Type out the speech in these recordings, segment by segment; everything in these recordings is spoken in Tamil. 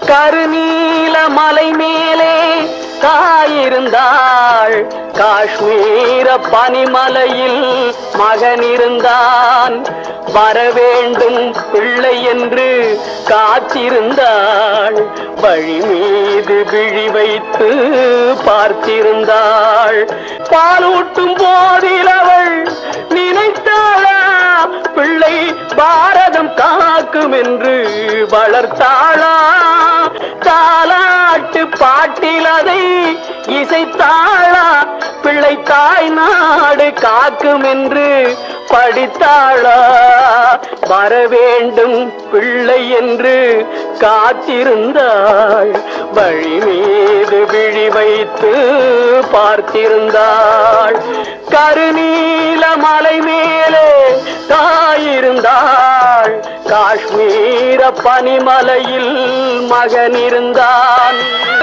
கருநீல மலை மேலே தாயிருந்தாள் காஷ்மீர பனிமலையில் மகன் இருந்தான் வரவேண்டும் பிள்ளை என்று காத்திருந்தாள் வழி மீது விழி வைத்து பார்த்திருந்தாள் பாலூட்டும் போதில் அவள் நினைத்தாளா பிள்ளை பாரதம் காக்கும் என்று வளர்த்தாளா தாலாட்டு பாட்டில் அதை இசைத்தாளா பிள்ளை தாய் நாடு காக்கும் என்று படித்தாளா வர வேண்டும் பிள்ளை என்று காத்திருந்தாள் வழி மீது விழி வைத்து பார்த்திருந்தாள் கருநீல மலை மேலே தாயிருந்தாள் காஷ்மீர பனிமலையில் மகன் இருந்தான்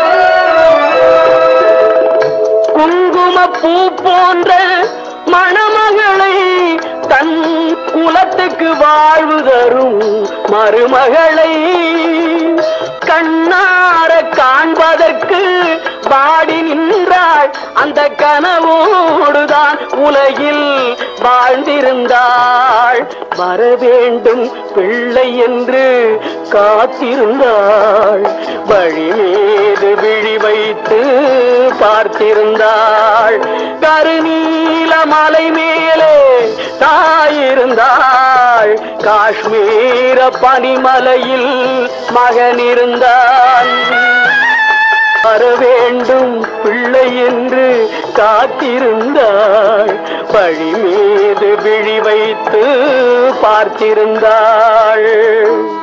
குங்கும பூ போன்ற மணமகளை தன் குலத்துக்கு வாழ்வு தரும் மருமகளை கண்ணார காண்பதற்கு வாடி நின்றாள் அந்த கனவோடுதான் உலகில் வாழ்ந்திருந்தாள் வர வேண்டும் பிள்ளை என்று காத்திருந்தாள் வழி மீது விழி வைத்து பார்த்திருந்தாள் கருநீல மலை மேலே தாயிருந்தாள் காஷ்மீர பனிமலையில் மகன் இருந்தான் வர வேண்டும் பிள்ளை என்று காத்திருந்தாள் வழி மீது விழி வைத்து பார்த்திருந்தாள்